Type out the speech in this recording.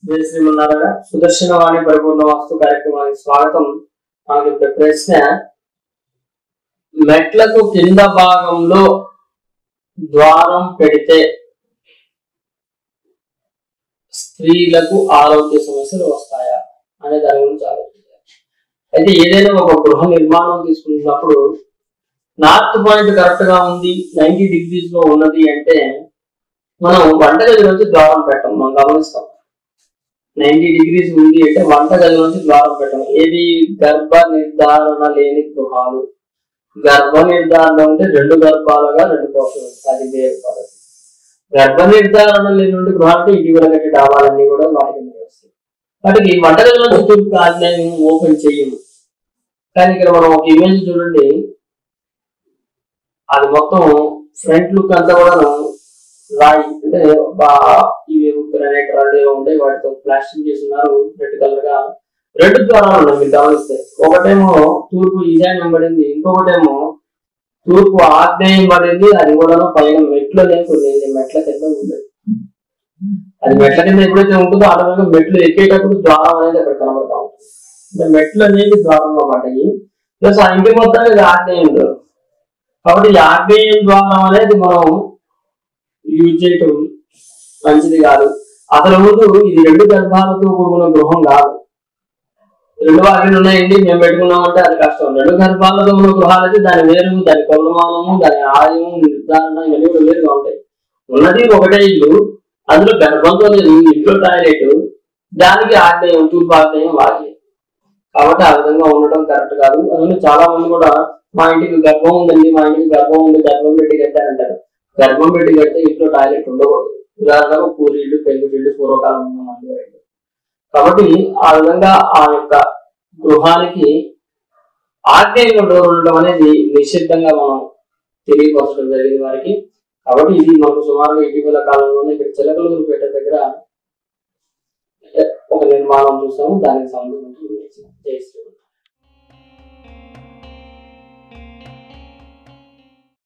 జయ శ్రీమన్నారాయణ సుదర్శన వాణి పరిపూర్ణ వాస్తు కార్యక్రమానికి స్వాగతం మనకి ఇప్పుడు ప్రశ్న మెట్లకు కింద భాగంలో ద్వారం పెడితే స్త్రీలకు ఆరోగ్య సమస్యలు వస్తాయా అనే దాని గురించి ఆలోచించాలి అయితే ఏదైనా ఒక గృహ నిర్మాణం తీసుకున్నప్పుడు నార్త్ పాయింట్ కరెక్ట్ గా ఉంది నైన్టీ డిగ్రీస్ లో ఉన్నది అంటే మనం వంటగది నుంచి ద్వారం పెట్టం మనం గమనిస్తాం నైన్టీ డిగ్రీస్ ఉంది అంటే వంటగది నుంచి ద్వారం పెట్టం ఏది గర్భ నిర్ధారణ లేని గృహాలు గర్భ నిర్ధారణ అంటే రెండు గర్భాలుగా రెండు కోసలు అది వేరు పద్ధతి గర్భ నిర్ధారణ లేని గృహాలు ఇటీవల కట్టి డాబాలన్నీ కూడా వాటి కింద వస్తాయి వాటికి వంటగది నుంచి తూర్పు ఆజ్ఞానం ఓపెన్ చేయము కానీ ఇక్కడ మనం ఒక ఇమేజ్ చూడండి అది మొత్తం ఫ్రంట్ లుక్ అంతా కూడా రాయి అంటే బా- ఇవి గ్రానైట్ రాళ్ళు ఏవో ఉంటాయి వాటితో ప్లాస్టిక్ చేస్తున్నారు రెడ్ కలర్ గా రెండు ద్వారాలు ఉన్నాయి మీరు గమనిస్తే ఒకటేమో తూర్పు ఈశాన్యం పడింది ఇంకొకటేమో తూర్పు ఆగ్నేయం పడింది అది కూడా పైన మెట్లు అనేవి కొన్ని మెట్ల కింద ఉంది అది మెట్ల కింద ఎప్పుడైతే ఉంటుందో ఆటోమేటిక్ మెట్లు ఎక్కేటప్పుడు ద్వారం అనేది అక్కడ కనబడతా ఉంటుంది అంటే మెట్లు అనేది ద్వారంలో పడ్డాయి ప్లస్ ఆ ఇంటి మొత్తం ఇది ఆగ్నేయంలో కాబట్టి ఈ ఆగ్నేయం ద్వారం అనేది మనం యూజ్ చేయటం మంచిది కాదు అసలు ముందు ఇది రెండు గర్భాలతో కూడుకున్న గృహం కాదు రెండు వాకిలు ఉన్నాయండి మేము పెట్టుకున్నామంటే అది కష్టం రెండు గర్భాలతో ఉన్న గృహాలు అయితే దాని వేరు దాని కొలమానము దాని ఆయం నిర్ధారణ ఇవన్నీ కూడా వేరుగా ఉంటాయి ఉన్నది ఒకటే ఇల్లు అందులో గర్భంతో లేదు ఇంట్లో టాయిలెట్ దానికి ఆగ్నేయం తూర్పు ఆగ్నేయం వాకి కాబట్టి ఆ విధంగా ఉండటం కరెక్ట్ కాదు అందులో చాలా మంది కూడా మా ఇంటికి గర్భం ఉందండి మా ఇంటికి గర్భం ఉంది గర్భం పెట్టి కట్టారంటారు గర్భం పెట్టి కడితే ఇంట్లో టాయిలెట్ ఉండకూడదు ఉదాహరణకు పూరీళ్ళు పెళ్లిళ్ళు పూర్వకాలం ఉన్న మంది వాళ్ళు. కాబట్టి ఆ విధంగా ఆ యొక్క గృహానికి ఆగ్నేయంగా డోర్ ఉండడం అనేది నిశ్చితంగా మనం తెలియపరచడం జరిగింది వారికి కాబట్టి ఇది మనకు సుమారుగా ఇటీవల కాలంలోనే ఇక్కడ చిలకలూరుపేట దగ్గర ఒక నిర్మాణం చూసాము దానికి సంబంధించి జై శ్రీరామ్.